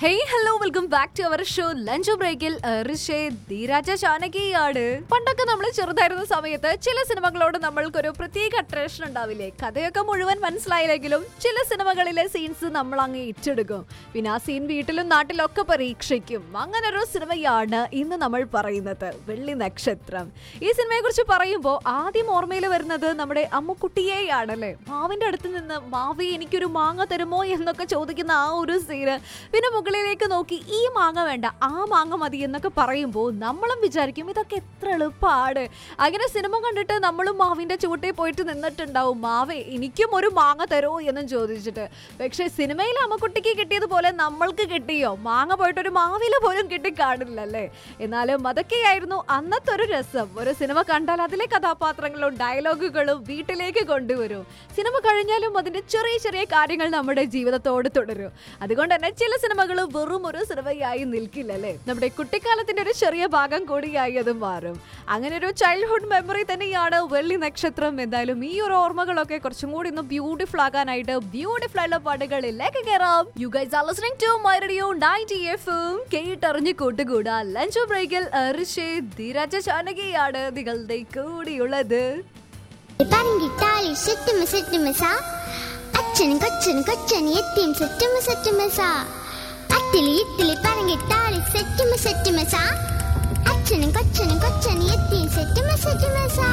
hey hello welcome back to our show lunch ബ്രേക്കിൽ ഋഷേ ധീരാജ ചാനകിയാണ് പണ്ടൊക്കെ നമ്മൾ ചെറുതായിരുന്ന സമയത്ത് ചില സിനിമകളോട് നമ്മൾക്കൊരു പ്രത്യേക അട്രാക്ഷൻ ഉണ്ടാവില്ലേ കഥയൊക്കെ മുഴുവൻ മനസ്സിലായില്ലെങ്കിലും ചില സിനിമകളിലെ സീൻസ് നമ്മൾ അങ്ങ് ഏറ്റെടുക്കും പിന്നെ ആ സീൻ വീട്ടിലും നാട്ടിലൊക്കെ പരീക്ഷിക്കും അങ്ങനെ ഒരു സിനിമയാണ് ഇന്ന് നമ്മൾ പറയുന്നത് വെള്ളി നക്ഷത്രം ഈ സിനിമയെ കുറിച്ച് പറയുമ്പോൾ ആദ്യം ഓർമ്മയിൽ വരുന്നത് നമ്മുടെ അമ്മുക്കുട്ടിയെയാണല്ലേ മാവിന്റെ അടുത്ത് നിന്ന് മാവി എനിക്കൊരു മാങ്ങ തരുമോ എന്നൊക്കെ ചോദിക്കുന്ന ആ ഒരു സീന് പിന്നെ മുകളിലേക്ക് നോക്കി ഈ മാങ്ങ വേണ്ട ആ മാങ്ങ മതി എന്നൊക്കെ പറയുമ്പോൾ നമ്മളും വിചാരിക്കും ഇതൊക്കെ എത്ര എളുപ്പമാണ് അങ്ങനെ സിനിമ കണ്ടിട്ട് നമ്മളും മാവിന്റെ ചൂട്ടിൽ പോയിട്ട് നിന്നിട്ടുണ്ടാവും മാവേ എനിക്കും ഒരു മാങ്ങ തരുമോ എന്നും ചോദിച്ചിട്ട് പക്ഷേ സിനിമയിൽ അമ്മക്കുട്ടിക്ക് കിട്ടിയതുപോലെ നമ്മൾക്ക് കിട്ടിയോ മാങ്ങ പോയിട്ട് ഒരു മാവില പോലും കിട്ടി കാണില്ലല്ലേ എന്നാലും അതൊക്കെയായിരുന്നു അന്നത്തെ ഒരു രസം ഒരു സിനിമ കണ്ടാൽ അതിലെ കഥാപാത്രങ്ങളും ഡയലോഗുകളും വീട്ടിലേക്ക് കൊണ്ടുവരും സിനിമ കഴിഞ്ഞാലും അതിന്റെ ചെറിയ ചെറിയ കാര്യങ്ങൾ നമ്മുടെ ജീവിതത്തോട് തുടരും അതുകൊണ്ട് തന്നെ ചില സിനിമകൾ വെറും ഒരു സിനിമയായി നിൽക്കില്ലല്ലേ നമ്മുടെ കുട്ടിക്കാലത്തിന്റെ ഒരു ചെറിയ ഭാഗം കൂടിയായി അത് മാറും അങ്ങനെ ഒരു ചൈൽഡ്ഹുഡ് മെമ്മറി തന്നെയാണ് വെള്ളി നക്ഷത്രം എന്തായാലും ഈ ഒരു ഓർമ്മകളൊക്കെ കുറച്ചും കൂടി ഒന്ന് ബ്യൂട്ടിഫുൾ ആകാനായിട്ട് ബ്യൂട്ടിഫുൾ ആയിട്ടുള്ള പാട്ടുകളിലേക്ക് കയറാം you guys are listening to my radio 90 എഫും കേട്ടറിഞ്ഞ് കൂട്ടുകൂടാ ലഞ്ച് ബ്രേക്കിൽ ഋഷി ധീരജ ചാനകിയാണ് നിങ്ങളുടെ കൂടിയുള്ളത് പറങ്കിട്ടാളി സെറ്റുമ സെറ്റുമസ അച്ഛനും കൊച്ചനും കൊച്ചനും എത്തിയും സെറ്റുമ സെറ്റുമസ അത്തിലി ഇത്തിലി പറങ്കിട്ടാളി സെറ്റുമ സെറ്റുമസ അച്ഛനും കൊച്ചനും കൊച്ചനും എത്തിയും സെറ്റുമ സെറ്റുമസ